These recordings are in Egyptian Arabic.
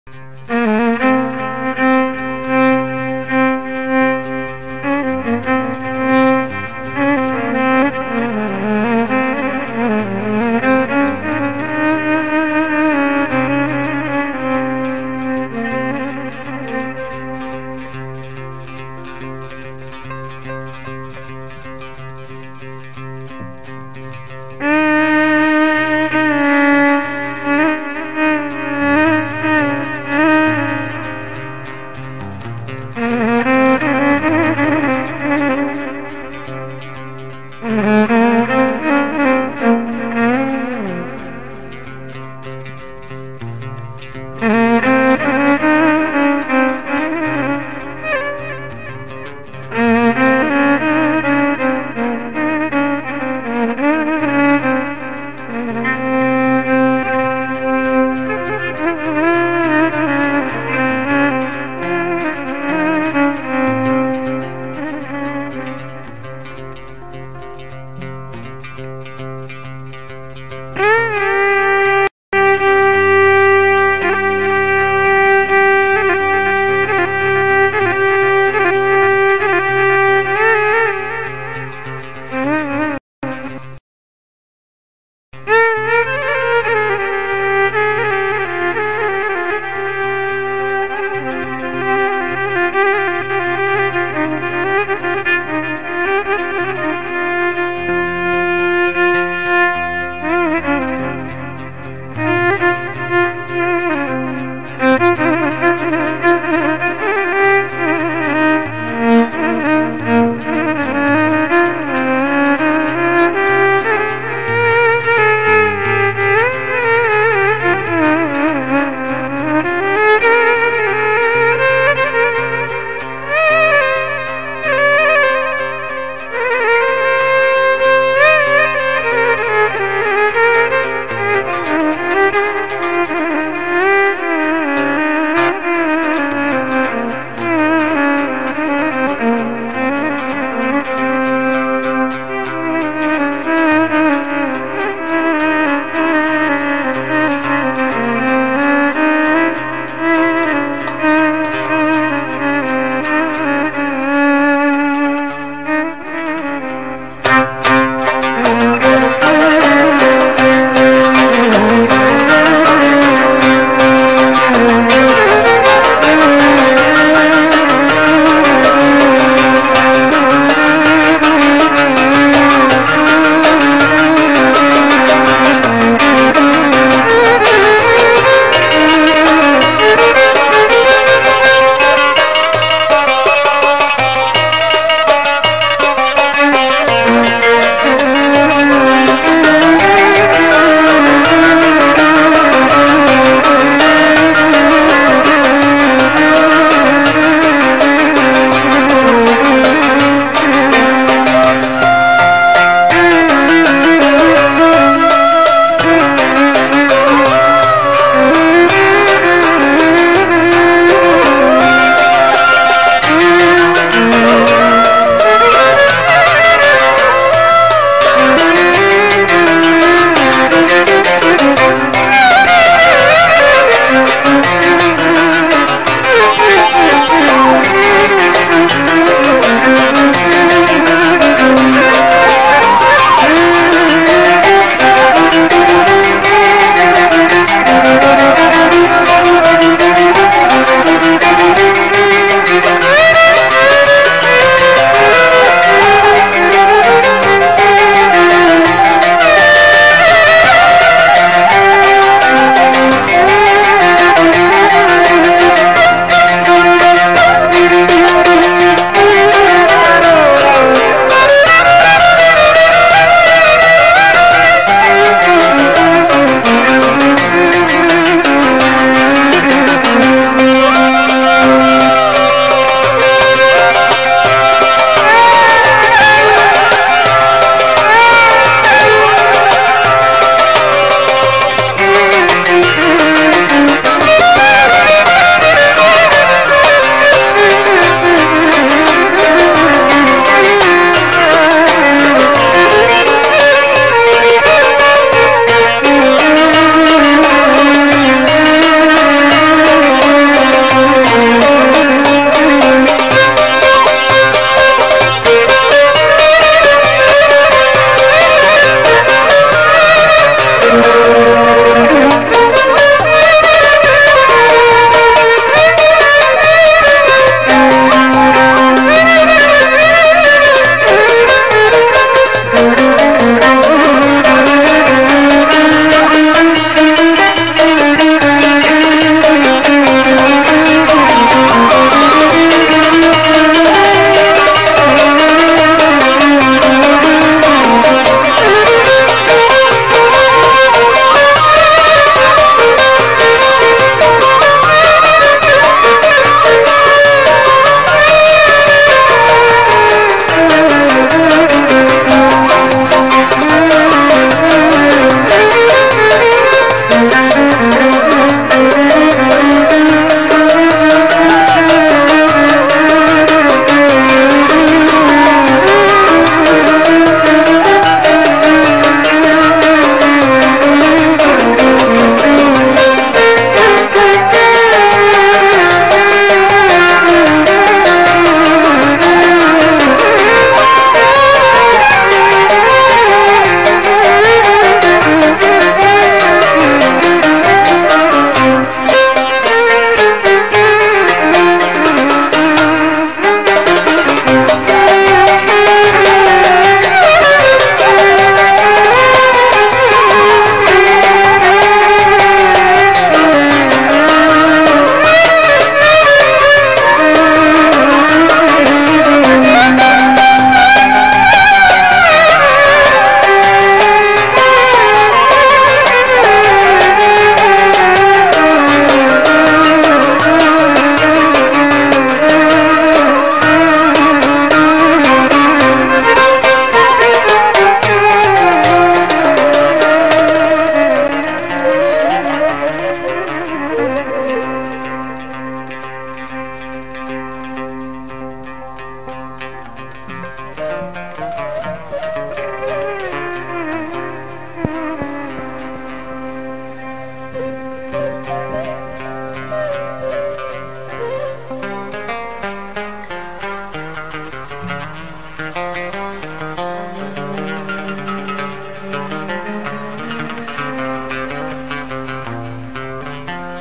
Thank you.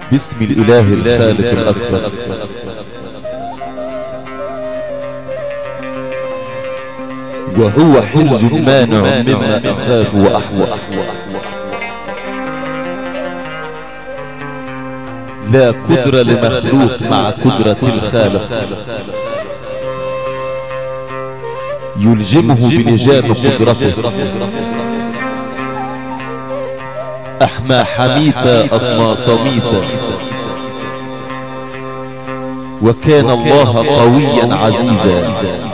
باسم الإله الخالق الأكبر وهو حرز مانع مما أخاف وأحزن لا قدرة لمخلوق مع قدرة الخالق يلجمه بلجام قدرته أحمى حميثة أطمى طميثة وكان الله قويا عزيزا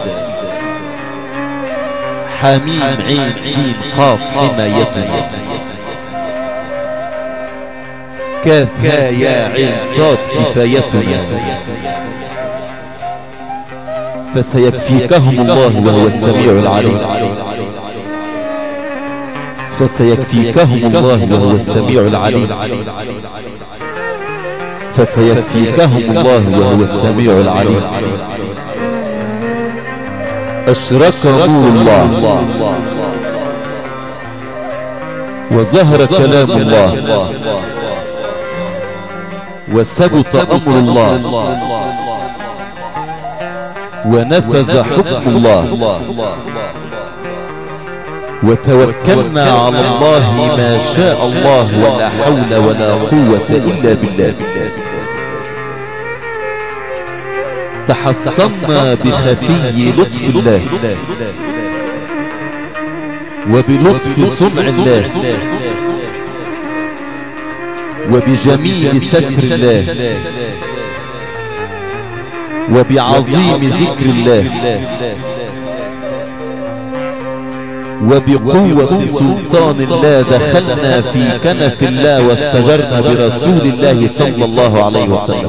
حميم عين سين قاف حمايتنا كاف ها يا عين صاد كفايتنا فسيكفيكهم الله وهو السميع العليم فسيكفيكهم الله وهو السميع العليم فسيكفيكهم الله وهو السميع العليم أشرك نور الله وظهر كلام الله وثبت أمر الله ونفذ حكم الله وتوكلنا على الله ما شاء الله ولا حول ولا قوة إلا بالله تحصنا بخفي لطف الله وبلطف صنع الله وبجميل ستر الله وبعظيم ذكر الله وبقوة سلطان الله دخلنا في كنف الله واستجرنا برسول الله صلى الله عليه وسلم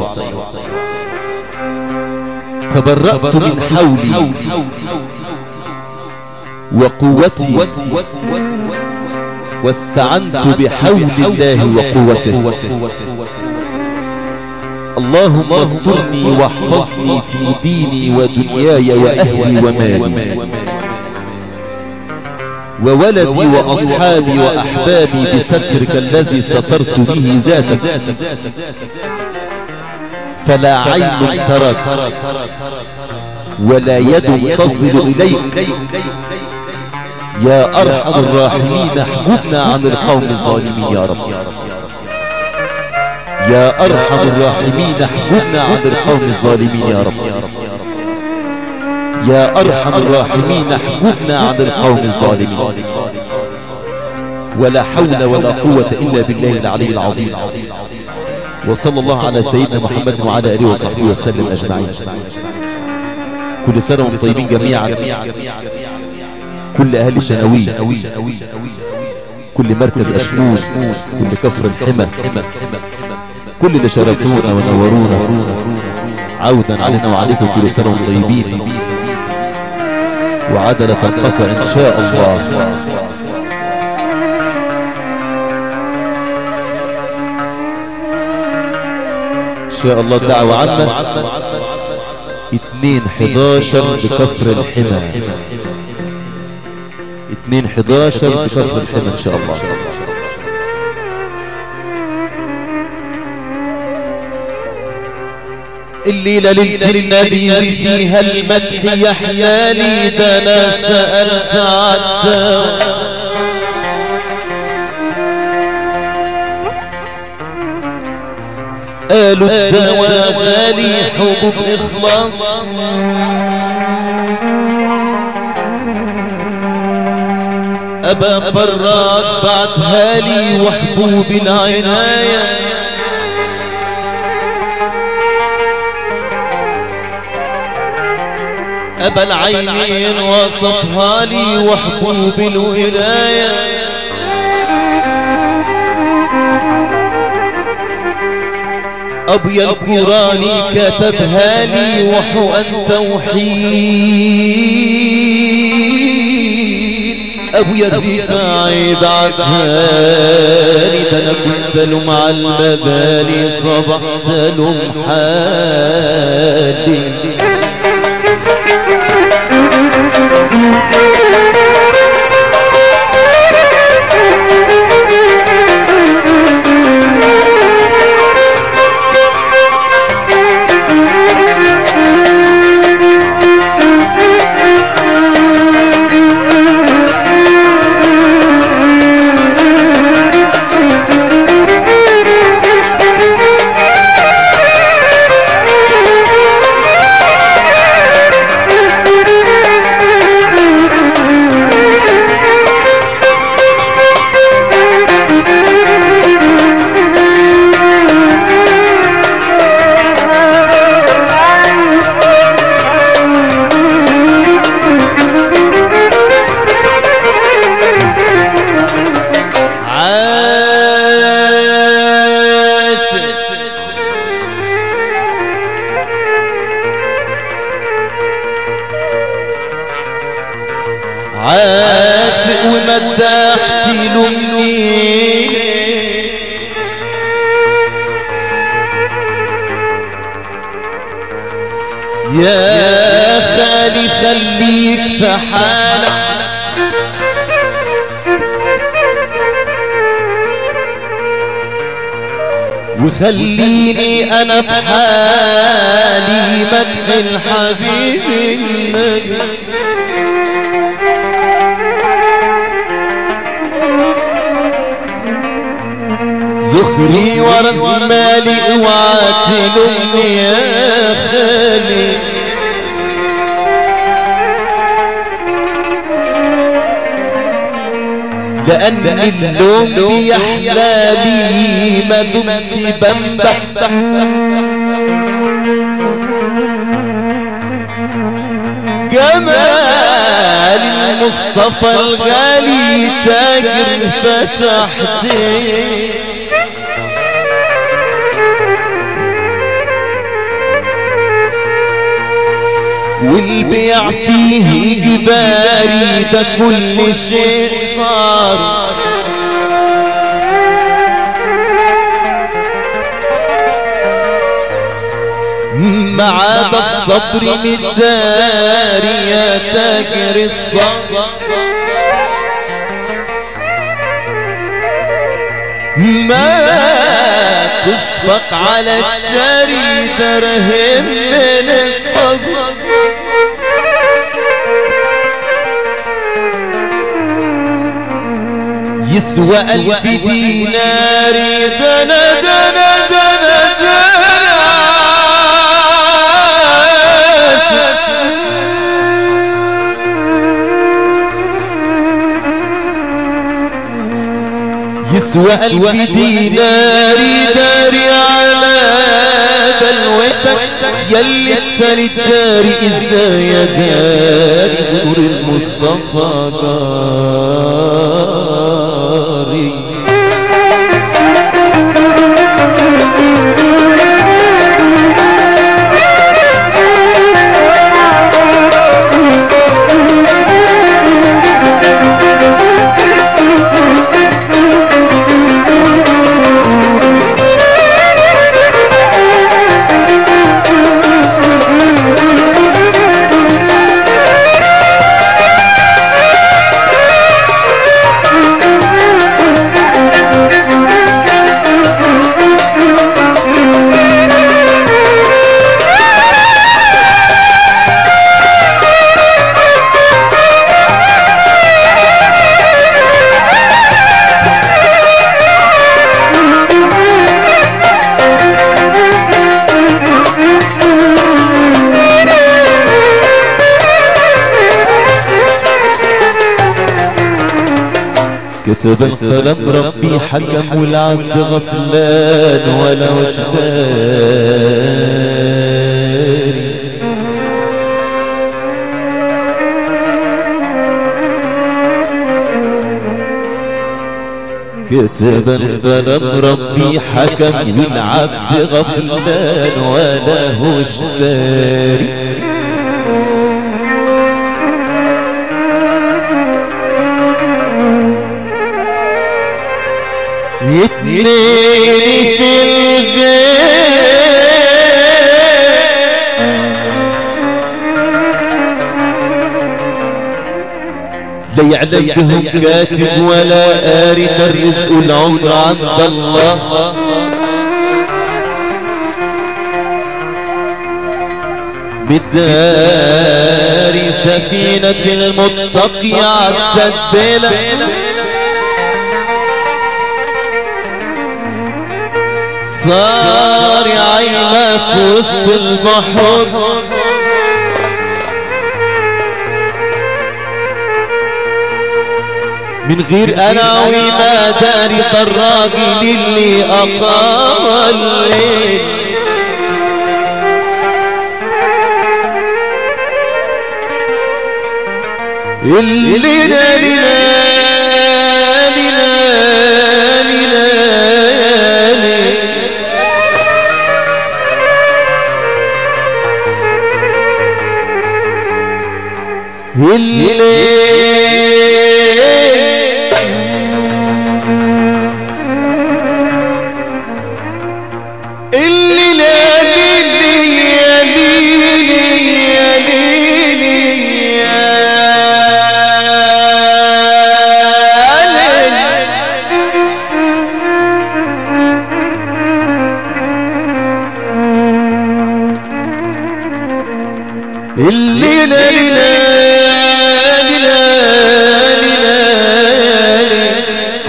تبرأت من حولي وقوتي واستعنت بحول الله وقوته اللهم استرني واحفظني في ديني ودنياي وأهلي ومالي وولدي وأصحابي وأحبابي بسترك الذي سترت به ذاتك فلا عين ترك ولا يد تصل إليك يا أرحم الراحمين احجبنا عن القوم الظالمين يا رب يا أرحم الراحمين احجبنا عن القوم الظالمين يا رب يا أرحم الراحمين احجبنا عن القوم الظالمين ولا حول ولا قوة إلا بالله العلي العظيم وصلى الله على سيدنا محمد وعلى آله وصحبه وسلم أجمعين كل سنة وانتم طيبين جميعا كل أهل شنوي كل مركز أشموش كل كفر الحمى كل اللي شرفونا ونورونا عودا علينا وعليكم كل سنة وانتم طيبين وعدلة تنقطع إن شاء الله إن شاء الله دعوة عامة اتنين حداشر بكفر الحمى اتنين حداشر بكفر الحمى إن شاء الله الليلة ليلة النبي فيها المدح يحلالي ده انا سألت عالدواء قالوا الدواء غالي حبوب اخلاص ابا فراج بعتها لي وحبوب العنايه أبا العينين وصفها لي وحبوب الولاية أبي القراني كتبها لي وحو توحيد أبويا الرفاعي بعتها لي ده أنا كنت له مع المباني صبحت له محالي عاشق ومدحت له منين يا خالي خليك في حالك وخليني انا في حالي مدح الحبيب النبي زخري ورا زمالي اوعى تلومني يا خالي لأن اللوم بيحلى لي ما دمت بمدح جمال المصطفى الغالي تاجر فتحتي والبيع فيه إجباري ده كل شيء صار ما عاد الصبر مداري يا تاجر الصبر ما تشفق على الشري درهم من الصبر يسوى ألف دينار دنا دنا دنا دنا يسوى ألف دينار داري على بلوتك يلي التالي داري ازاي يا داري نور المصطفى جاري كتب القلم ربي حكم والعبد غفلان ولا وجدان كتب القلم ربي حكم والعبد غفلان ولا وجدان يتنيني في الغيب لا يعلم بهم كاتب ولا قاري ده الرزق العمر عند الله بداري سفينة المتقي عدت بلا صار عينه في وسط البحر من غير انا وما داري طراقي للي اقام الليل اللي لنا لنا لنا لنا الليل اللي لا ليل يا ليل يا ليل يا ليل اللي لا لا لا لا لا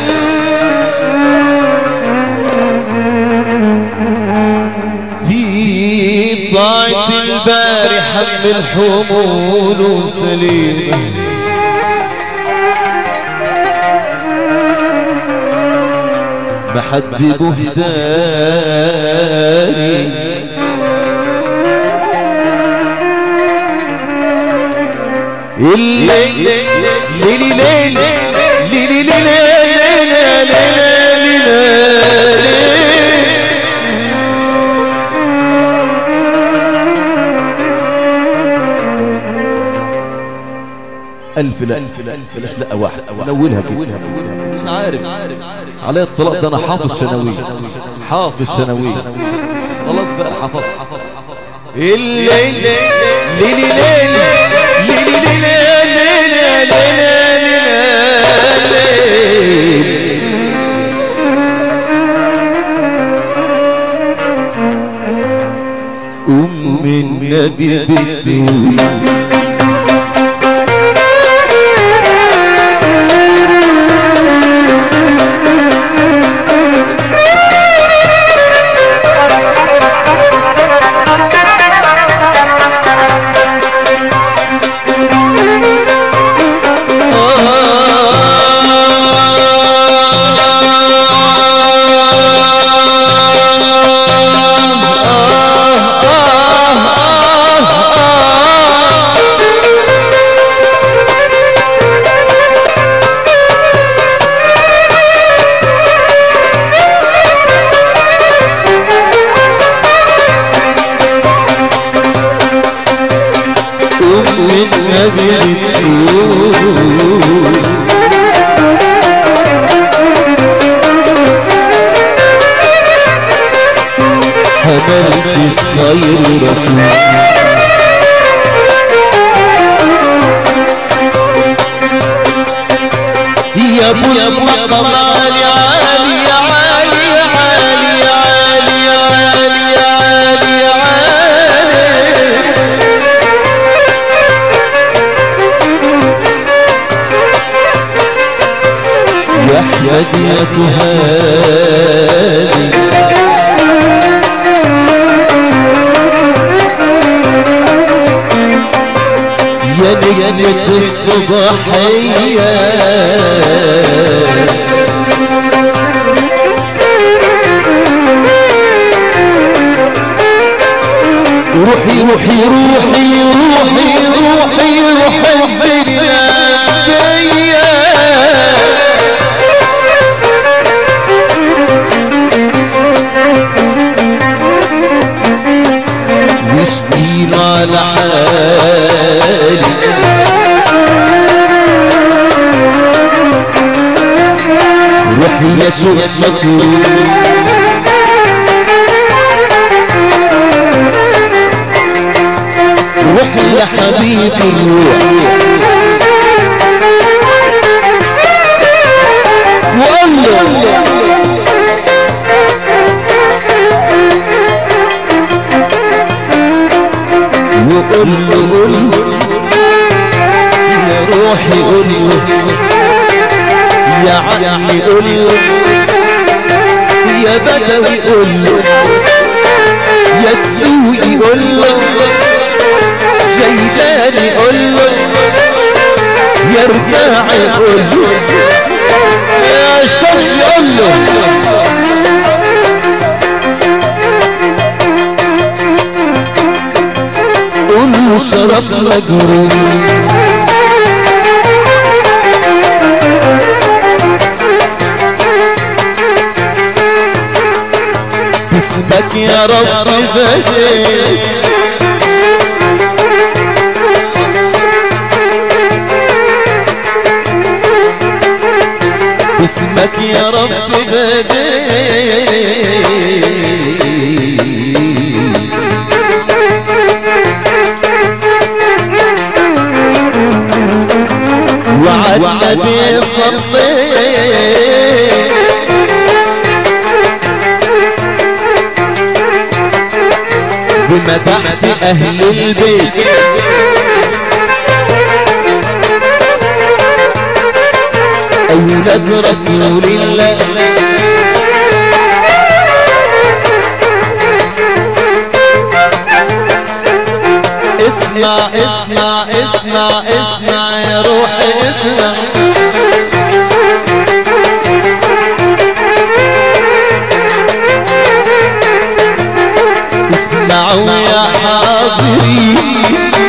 في طاعة الباري حب الحمول سليمة محد بهداني الليل ليلي ليل ليلي ليلي ألف لا ألف لا ألف لا لا واحد نولها كده أنا عارف علي الطلاق ده أنا حافظ شنوي حافظ شنوي خلاص بقى حفظت الليل ليلي ليل ليلي ليل أم النبي بتقول أم النبي بتقول حملت خير رسول يا ابو المقام عالي عالي عالي عالي عالي عالي عالي عالي يحيى دية هادي يا نجمة الصباحية روحي روحي روحي روحي روحي روحي الزنا بيا مسكين على حالي روحي يا سمتي روحي يا حبيبي وقال له وقول له قول له يا روحي قول له يا عمي قول له يا بدوي قول له يا تسوقي قول له جيلاني قول له يا رفاعي قول له يا شرقي قول له قول له شرف مجروح باسمك يا رب بديت اسمك يا رب بديل وعلى النبي صلي ومدحت أهل البيت أولاد رسول الله اسمع اسمع اسمع اسمع يا روحي اسمع اسمعوا يا حاضرين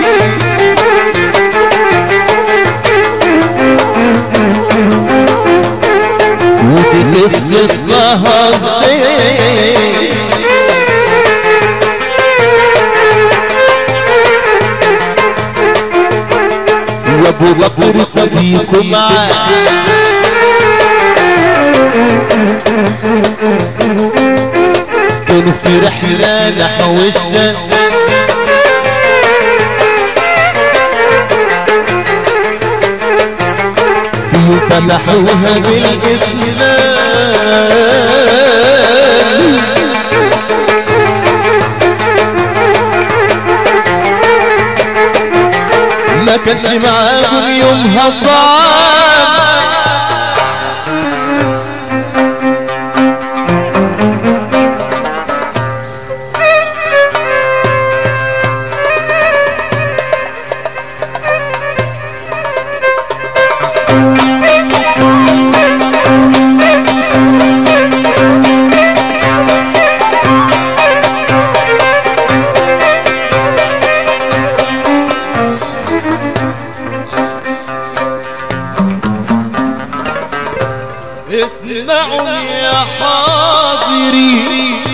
ودي قصة الزين وابو بكر صديق معاه كانوا في رحلة نحو الشام في فتحوها بالإسلام ما كانش معاهم يومها طعام اسمعوا يا حاضرين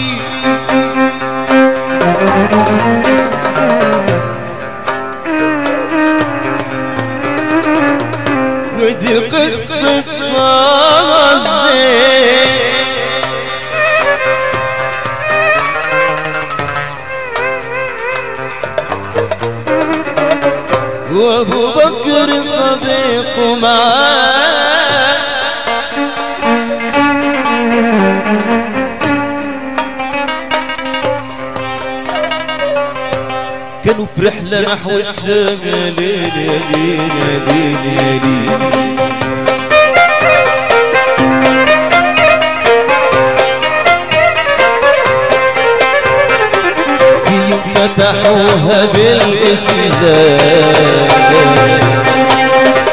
ودي قصة فازين وابو بكر صديق معاه كانوا في رحلة نحو الشام يا ليل يا ليل يا ليل يا ليل في يوم فتحوها بالإسلام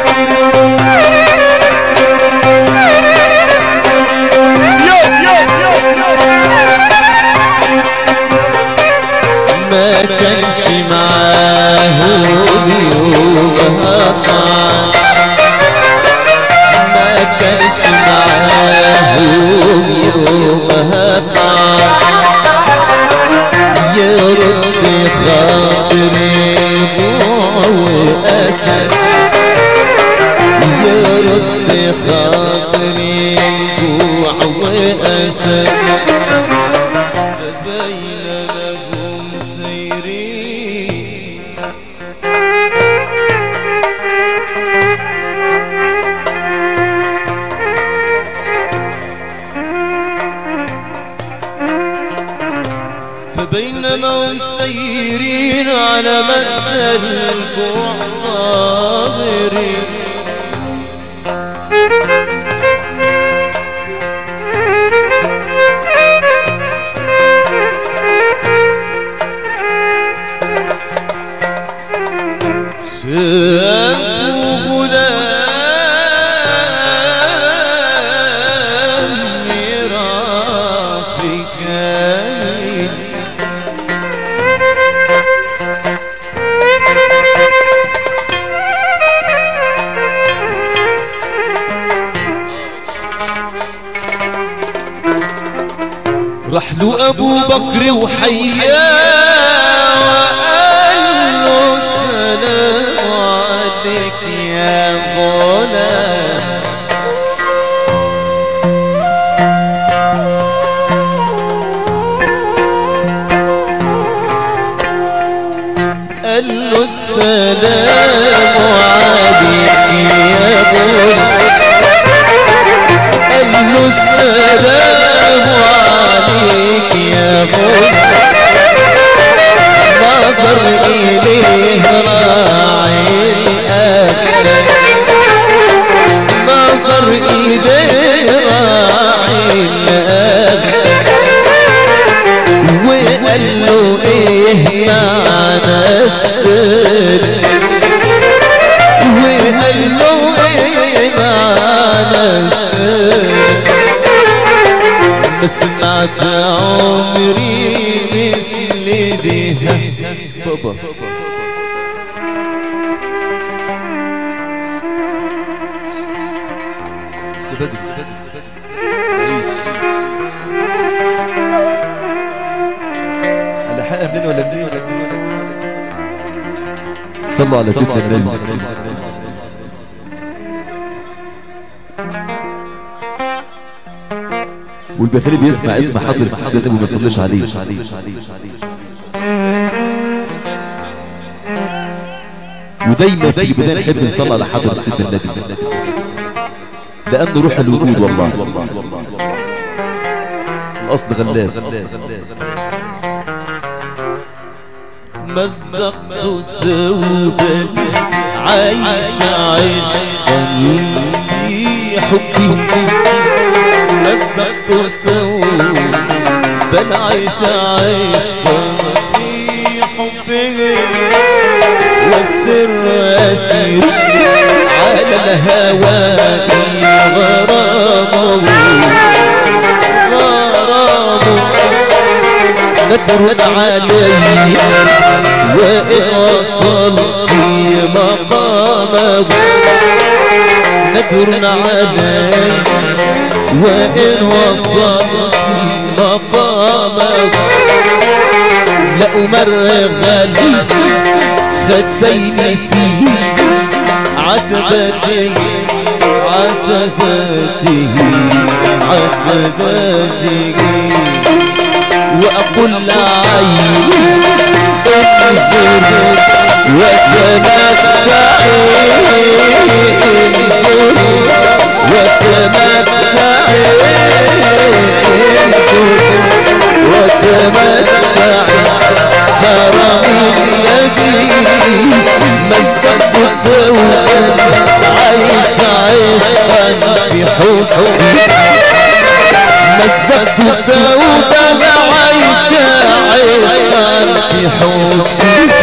ما كانش معاهم يومها طعام ما كانش معاهم يومها طعام يرد خاطري دموع وأساس يرد خاطري دموع وأساس فبين لهم سيرين فبينما هم سيرين على مأسى الجوع صابرين شافوا غلام يرى في كامل راح له ابو بكر وحياه وقال له السلام عليك يا غلام قال له السلام عليك يا بني قال له السلام عليك يا بني نظر إليه راعي الأهل نظر إليه راعي الأهل وقال له إيه معنى السر وقال له إيه معنى السر ما سمعت عمري مثل بها بابا سبدل عيش هلا حقق منين ولا منين ولا منين صلوا على سيدنا النبي والبخيل بيسمع اسم حضر سيدنا النبي وما يصليش عليه ودايما في البدايه نحب نصلي على حضر سيدنا النبي لأنه روح الوجود والله الأصل غلاب مزقت ثوبا عايش عشقا في حبه مزقت ثوبا عايش عشقا في حبه والسر أسير على الهوى غرامه غرامه ندر علي وإن وصلت مقامه ندر علي وإن وصلت مقامه لأمرغ خديني في عتبته عتبته عتبته وأقول لعيني انظر وتمتعي انظر وتمتعي انظر وتمتعي حرام النبي مسكت سوءا عيش عشقا في حبي مزقت سودا عيش عشقا في حبي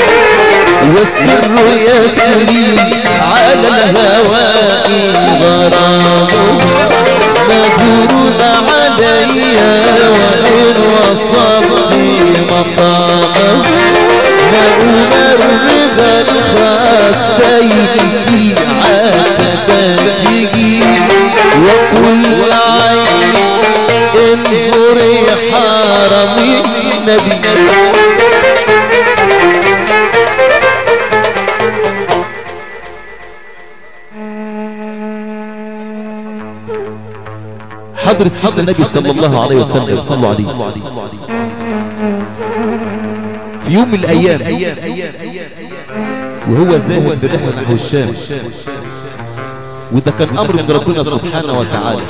والسر يسري على الهواء غرامه مدور علي وإن وصلت مقامه ما أمرغ الخدين في عتبته وكل عين انظري حرمي النبي حضر سيدنا النبي صلى الله عليه وسلم صلوا عليه في يوم من الأيام وهو ذاهب برحلة نحو الشام وده كان أمر من ربنا سبحانه وتعالى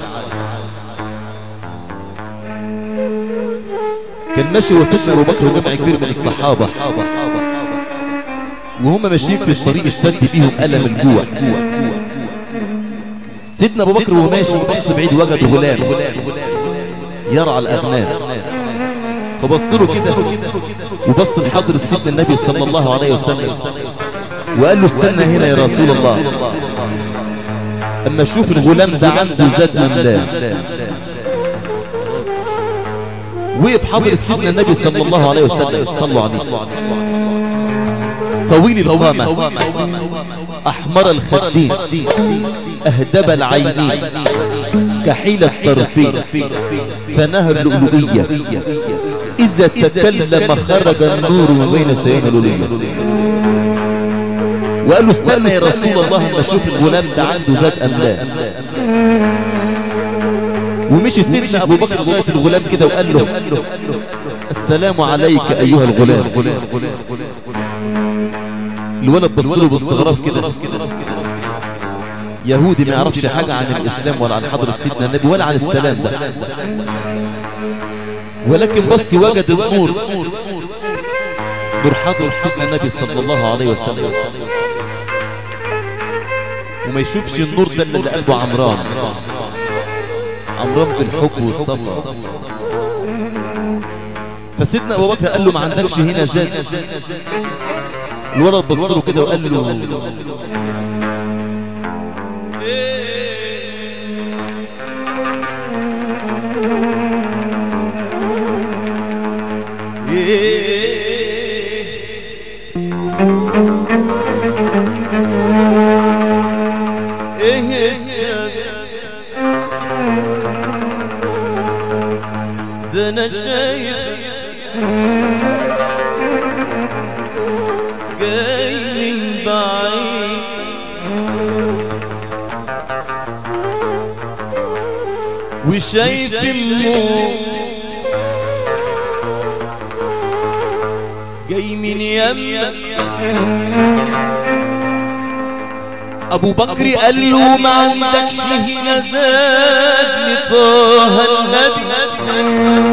كان ماشي وسيدنا أبو بكر وجمع كبير من الصحابة وهم ماشيين في الطريق اشتد بيهم ألم الجوع سيدنا ابو بكر وهو ماشي بص بعيد وجد غلام يرعى الاغنام فبص له كده وبص لحضر سيدنا النبي صلى الله عليه وسلم وقال له استنى هنا يا رسول الله اما اشوف الغلام ده عنده زاد ام لا وقف حضر سيدنا النبي صلى الله عليه وسلم صلوا عليه طويل القامة أحمر الخدين أهدب العينين كحيل الطرفين فنهى اللؤلؤية إذا تكلم خرج النور من بين سيان اللؤلؤية وقال له استنى يا رسول الله اما اشوف الغلام ده عنده زاد ام لا ومشي سيدنا ابو بكر ابو بكر الغلام كده وقال له السلام عليك ايها الغلام الولد بص له باستغراب كده يهودي ما يعرفش حاجة عن الإسلام ولا عن حضرة سيدنا النبي ولا عن السلام ده ولكن بص وجد النور نور حضرة سيدنا النبي صلى الله عليه وسلم وما يشوفش النور ده اللي قلبه عمران عمران بالحب والصفا فسيدنا ابو بكر قال له ما عندكش هنا زاد الولد بص له كده وقال له ايه السبب ده انا شايف جاي من بعيد وشايف امه جاي من يمك ابو بكر قال له ما عندكش هنا زاد لطه النبي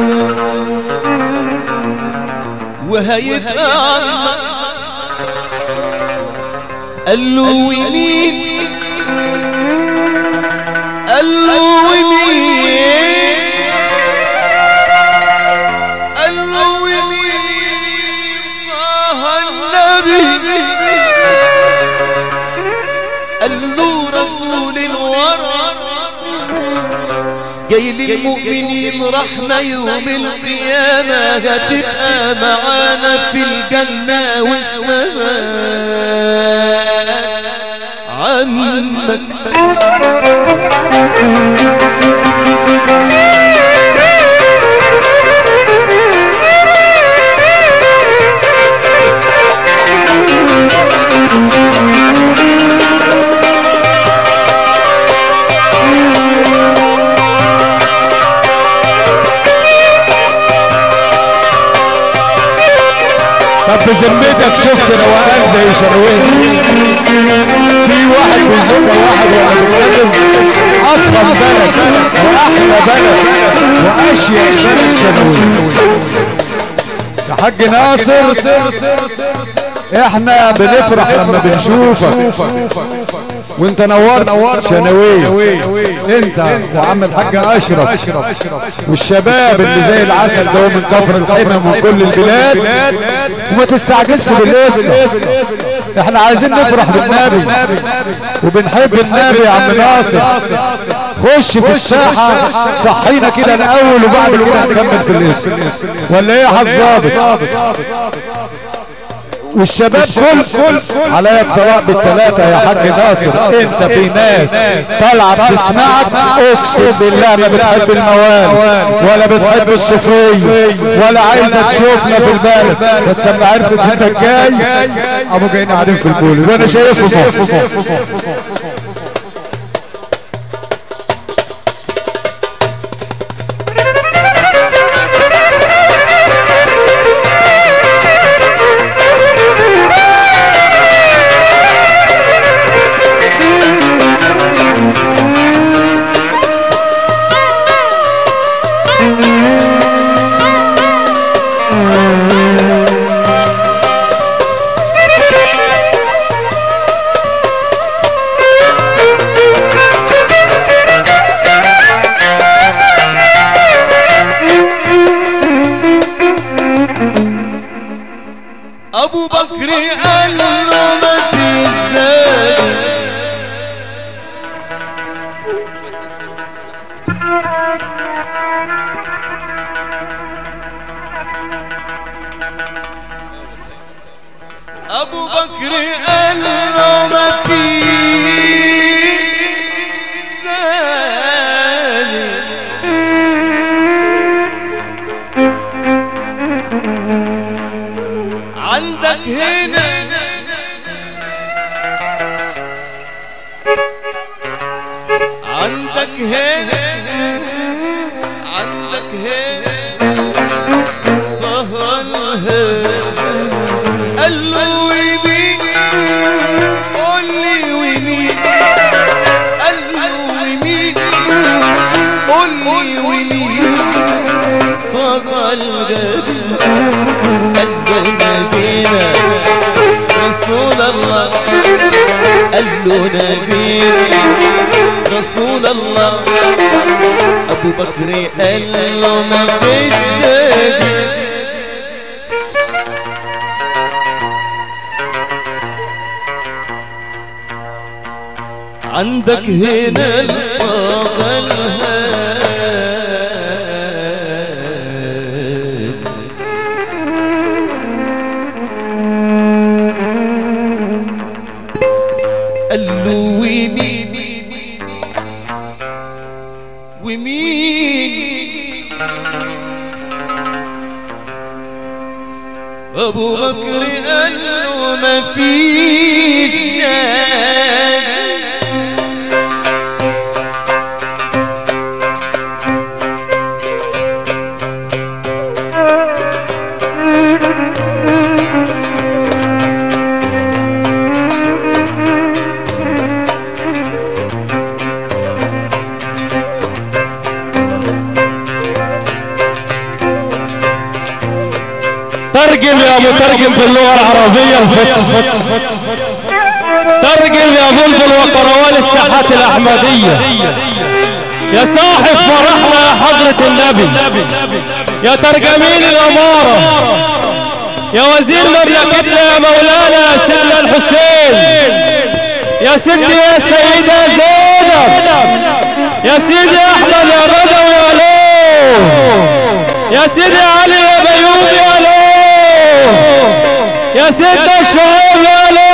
وهيبقى عمك قال له ومين قال له ومين قال له ومين طه النبي قال له رسول الورى جاي للمؤمنين رحمة يوم القيامة هتبقى معانا في الجنة والسماء عمك طب بذمتك شفت روقان زي شروين في واحد بيزق واحد ولا بيتكلم افخم بلد واحلى بلد واشيك بلد شروين يا حاج ناصر احنا بنفرح لما بنشوفك وانت نورت شنوية انت وعم الحاج اشرف والشباب اللي زي العسل ده من كفر الحمم وكل البلاد وما تستعجلش بالقصه احنا عايزين نفرح بالنبي وبنحب النبي يا عم ناصر خش في الساحة صحينا كده الاول وبعد كده نكمل في الاسم ولا ايه يا حظابط والشباب كل كل عليا الطلاق بالثلاثة يا حاج ناصر انت في ناس طالعة بتسمعك اقسم بالله ما بتحب الموال ولا بتحب الصفرية ولا عايزة تشوفنا في البلد بس لما عرفت انك جاي ابو جايين قاعدين في البول وانا شايفهم ابو بكر قال له ما في زاد ابو بكر قال له ما فيش زاد عندك هنا عندك هنا عندك هنا طه الهنا قال له نبي قال له نبينا رسول الله قال له نبينا رسول الله ابو بكر قال له ما فيش زادي عندك هنا الطاقة الهادي قال له ومين ومين ابو بكر قال له ما فيش شك ترجم يا مترجم باللغة العربية الفصحى ترجم يا بلبل وقروان الساحات الأحمدية يا صاحب فرحنا يا حضرة النبي يا ترجمين الأمارة يا وزير مملكتنا يا مولانا يا سيدنا الحسين يا سيدي يا سيدة زينب يا سيدي أحمد يا بدوي يا لو يا سيدي علي يا بيومي يا لو يا سيدنا شعيب يا لو